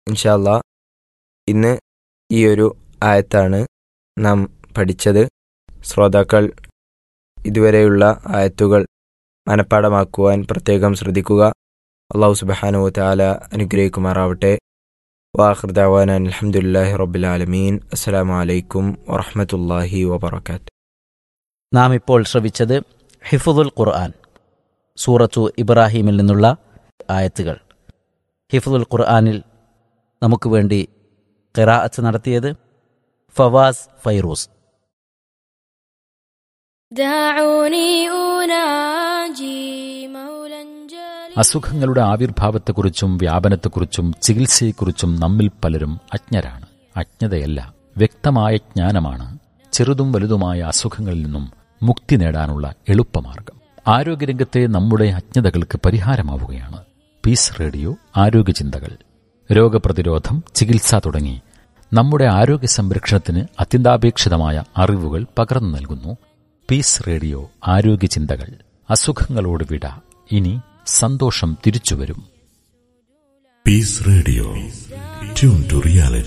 ഇൻഷാല്ല ഇന്ന് ഈ ഒരു ആയത്താണ് നാം പഠിച്ചത് ശ്രോതാക്കൾ ഇതുവരെയുള്ള ആയത്തുകൾ മനഃപ്പാടമാക്കുവാൻ പ്രത്യേകം ശ്രദ്ധിക്കുക അള്ളാഹു സുബാനു താല അനുഗ്രഹിക്കുമാറാവട്ടെ വാഹൃദാവാൻ അലഹമുല്ലാഹി റബ്ബുലാലമീൻ അസ്സലാമു അലൈക്കും വറഹമത്തല്ലാഹി വബർക്കാത്ത് നാം ഇപ്പോൾ ശ്രവിച്ചത് ഹിഫുദുൽ ഖുർആൻ സൂറത്തു ഇബ്രാഹിമിൽ നിന്നുള്ള ആയത്തുകൾ ഹിഫുദുൽ ഖുർആനിൽ നമുക്ക് വേണ്ടി ഖിറാഅത്ത് നടത്തിയത് ഫവാസ് ഫൈറൂസ് دعوني أناجي مولا جليلا അസുഖങ്ങളുടെ ആവിർഭാവത്തെക്കുറിച്ചും വ്യാപനത്തെക്കുറിച്ചും ചികിത്സയെക്കുറിച്ചും നമ്മിൽ പലരും അജ്ഞരാണ് അജ്ഞതയല്ല വ്യക്തമായ ജ്ഞാനമാണ് ചെറുതും വലുതുമായ അസുഖങ്ങളിൽ നിന്നും മുക്തി നേടാനുള്ള എളുപ്പമാർഗം ആരോഗ്യരംഗത്തെ നമ്മുടെ അജ്ഞതകൾക്ക് പരിഹാരമാവുകയാണ് പീസ് റേഡിയോ ആരോഗ്യചിന്തകൾ രോഗപ്രതിരോധം ചികിത്സ തുടങ്ങി നമ്മുടെ ആരോഗ്യ സംരക്ഷണത്തിന് അത്യന്താപേക്ഷിതമായ അറിവുകൾ പകർന്നു നൽകുന്നു പീസ് റേഡിയോ ആരോഗ്യചിന്തകൾ അസുഖങ്ങളോട് വിട ഇനി സന്തോഷം തിരിച്ചുവരും Peace Radio. Tune to reality.